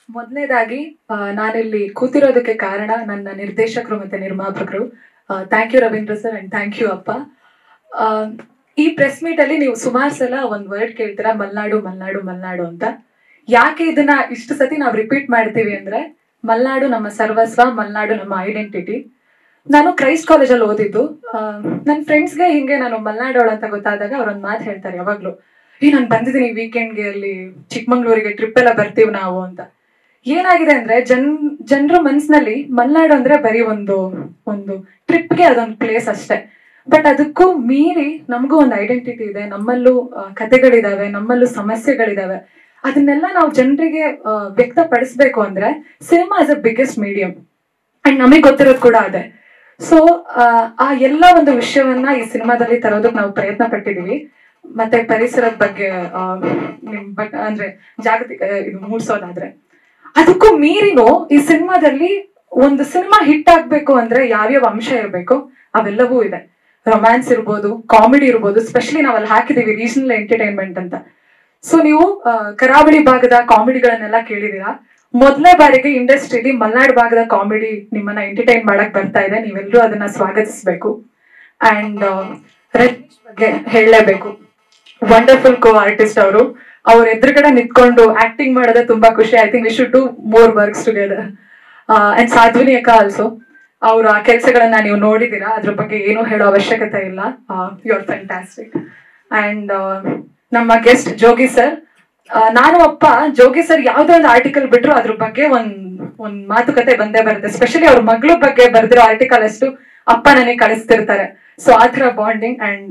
ಮೊದಲನೇದಾಗಿ ನಾನಿಲ್ಲಿ ಕೂತಿರೋದಕ್ಕೆ ಕಾರಣ ನನ್ನ ನಿರ್ದೇಶಕರು ಮತ್ತೆ ನಿರ್ಮಾಪಕರು thank you Ravindra sir and thank you ಅಪ್ಪ ಆ, ಈ ಪ್ರೆಸ್ ಮೀಟ್ ಅಲ್ಲಿ ನೀವು ಸುಮಾರು ಸಲ ಒಂದ್ ವರ್ಡ್ ಕೇಳ್ತೀರಾ ಮಲ್ನಾಡು ಮಲ್ನಾಡು ಮಲ್ನಾಡು ಅಂತ ಯಾಕೆ ಇದನ್ನ ಇಷ್ಟು ಸತಿ ನಾವು ರಿಪೀಟ್ ಮಾಡ್ತೀವಿ ಅಂದ್ರೆ ಮಲ್ನಾಡು ನಮ್ಮ ಸರ್ವಸ್ವ ಮಲ್ನಾಡು ನಮ್ಮ ಐಡೆಂಟಿಟಿ ನಾನು ಕ್ರೈಸ್ಟ್ ಕಾಲೇಜಲ್ಲಿ ಓದಿದ್ದು ನನ್ನ ಫ್ರೆಂಡ್ಸ್ಗೆ ಹಿಂಗೆ ನಾನು ಮಲ್ನಾಡೋಳು ಅಂತ ಗೊತ್ತಾದಾಗ ಅವ್ರೊಂದು ಮಾತು ಹೇಳ್ತಾರೆ ಯಾವಾಗ್ಲೂ ಏ ನಾನು ಬಂದಿದ್ದೀನಿ ವೀಕೆಂಡ್ಗೆ ಅಲ್ಲಿ ಚಿಕ್ಕಮಂಗ್ಳೂರಿಗೆ ಟ್ರಿಪ್ ಎಲ್ಲ ಬರ್ತೀವಿ ನಾವು ಅಂತ ಏನಾಗಿದೆ ಅಂದ್ರೆ ಜನ್ ಜನರ ಮನ್ಸಿನಲ್ಲಿ ಮಲ್ನಾಡು ಅಂದ್ರೆ ಬರೀ ಒಂದು ಒಂದು ಟ್ರಿಪ್ಗೆ ಅದೊಂದು ಪ್ಲೇಸ್ ಅಷ್ಟೇ ಬಟ್ ಅದಕ್ಕೂ ಮೀರಿ ನಮಗೂ ಒಂದು ಐಡೆಂಟಿಟಿ ಇದೆ ನಮ್ಮಲ್ಲೂ ಆ, ಕಥೆಗಳಿದಾವೆ ನಮ್ಮಲ್ಲೂ ಸಮಸ್ಯೆಗಳಿದಾವೆ ಅದನ್ನೆಲ್ಲ ನಾವು ಜನರಿಗೆ ವ್ಯಕ್ತಪಡಿಸ್ಬೇಕು ಅಂದ್ರೆ cinema is a biggest medium and ನಮಗೆ ಗೊತ್ತಿರೋದು ಕೂಡ ಅದೇ ಸೊ ಆ ಎಲ್ಲ ಒಂದು ವಿಷಯವನ್ನ ಈ ಸಿನಿಮಾದಲ್ಲಿ ತರೋದಕ್ಕೆ ನಾವು ಪ್ರಯತ್ನ ಪಟ್ಟಿದೀವಿ ಮತ್ತೆ ಪರಿಸರದ ಬಗ್ಗೆ ಆ, ನಿಮ್ ಬಗ್- ಅಂದ್ರೆ ಜಾಗತಿಕ ಇದು ಮೂಡ್ಸೋದಾದ್ರೆ ಅದಕ್ಕೂ ಮೀರಿನೂ ಈ ಸಿನಿಮಾದಲ್ಲಿ ಒಂದು ಸಿನಿಮಾ ಹಿಟ್ ಆಗ್ಬೇಕು ಅಂದ್ರೆ ಯಾವ್ಯಾವ ಅಂಶ ಇರಬೇಕು ಅವೆಲ್ಲವೂ ಇದೆ ರೊಮ್ಯಾನ್ಸ್ ಇರ್ಬೋದು ಕಾಮಿಡಿ ಇರ್ಬೋದು ಸ್ಪೆಷಲಿ ನಾವಲ್ಲಿ ಹಾಕಿದೀವಿ ರೀಜನಲ್ ಎಂಟರ್ಟೈನ್ಮೆಂಟ್ ಅಂತ ಸೊ ನೀವು ಆ, ಕರಾವಳಿ ಭಾಗದ ಕಾಮಿಡಿಗಳನ್ನೆಲ್ಲ ಕೇಳಿದೀರಾ ಮೊದಲನೇ ಬಾರಿಗೆ ಇಂಡಸ್ಟ್ರಿಲಿ ಮಲ್ನಾಡ್ ಭಾಗದ ಕಾಮಿಡಿ ನಿಮ್ಮನ್ನ ಎಂಟರ್ಟೈನ್ ಮಾಡಕ್ ಬರ್ತಾ ಇದೆ ನೀವೆಲ್ಲರೂ ಅದನ್ನ ಸ್ವಾಗತಿಸ್ಬೇಕು ಅಂಡ್ ರಜನೀಶ್ ಬಗ್ಗೆ ಹೇಳಲೇಬೇಕು ವಂಡರ್ಫುಲ್ ಕೋ ಆರ್ಟಿಸ್ಟ್ ಅವರು ಅವ್ರ ಎದುರುಗಡೆ ನಿಂತ್ಕೊಂಡು ಆಕ್ಟಿಂಗ್ ಮಾಡೋದೇ ತುಂಬಾ ಖುಷಿ I think we should do more works together and Sadhvini ಅಕ್ಕ ಆಲ್ಸೋ ಅವ್ರ ಆ ಕೆಲಸಗಳನ್ನ ನೀವು ನೋಡಿದೀರಾ ಅದ್ರ ಬಗ್ಗೆ ಏನು ಹೇಳೋ ಅವಶ್ಯಕತೆ ಇಲ್ಲ ಯು ಆರ್ ಫ್ಯಾಂಟಾಸ್ಟಿಕ್ ಅಂಡ್ ನಮ್ಮ ಗೆಸ್ಟ್ ಜೋಗಿ ಸರ್ ನಾನು ಅಪ್ಪ ಜೋಗಿ ಸರ್ ಯಾವ್ದೋ ಒಂದು ಆರ್ಟಿಕಲ್ ಬಿಟ್ರು ಅದ್ರ ಬಗ್ಗೆ ಒಂದ್ ಒಂದ್ ಮಾತುಕತೆ ಬಂದೇ ಬರುತ್ತೆ ಸ್ಪೆಷಲಿ ಅವ್ರ ಮಗಳ ಬಗ್ಗೆ ಬರ್ದಿರೋ ಆರ್ಟಿಕಲ್ ಅಷ್ಟು ಅಪ್ಪ ನನಗೆ ಕಳಿಸ್ತಿರ್ತಾರೆ ಸೊ ಆ ಥರ bonding and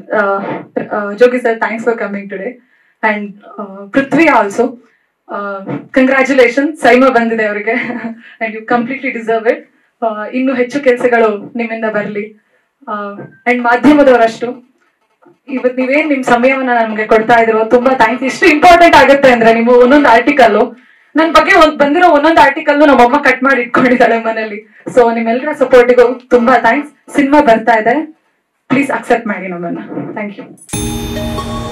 Jogi sir thanks for coming today and Prithvi also congratulation SIIMA ಬಂದಿದೆ ಅವರಿಗೆ and you completely deserve it ಇನ್ನು ಹೆಚ್ಚು ಕೆಲಸಗಳು ನಿಮ್ಮಿಂದ ಬರಲಿ ಅಂಡ್ ಮಾಧ್ಯಮದವರಷ್ಟು ಇವತ್ ನೀವೇನ್ ನಿಮ್ ಸಮಯವನ್ನ ನಮ್ಗೆ ಕೊಡ್ತಾ ಇದ್ರು ತುಂಬಾ ಥ್ಯಾಂಕ್ಸ್ ಇಷ್ಟು ಇಂಪಾರ್ಟೆಂಟ್ ಆಗುತ್ತೆ ಅಂದ್ರೆ ನಿಮ್ಮ ಒಂದೊಂದು ಆರ್ಟಿಕಲ್ ನನ್ ಬಗ್ಗೆ ಒಂದ್ ಬಂದಿರೋ ಒಂದೊಂದು ಆರ್ಟಿಕಲ್ ನಮ್ಮಮ್ಮ ಕಟ್ ಮಾಡಿ ಇಟ್ಕೊಂಡಿದ್ದಾಳೆ ಮನೇಲಿ ಸೊ ನಿಮ್ಮೆಲ್ಲರ ಸಪೋರ್ಟಿಗೂ ತುಂಬಾ ಥ್ಯಾಂಕ್ಸ್ ಸಿನಿಮಾ ಬರ್ತಾ ಇದೆ ಪ್ಲೀಸ್ ಅಕ್ಸೆಪ್ಟ್ ಮಾಡಿ ನಮ್ಮನ್ನ ಥ್ಯಾಂಕ್ ಯು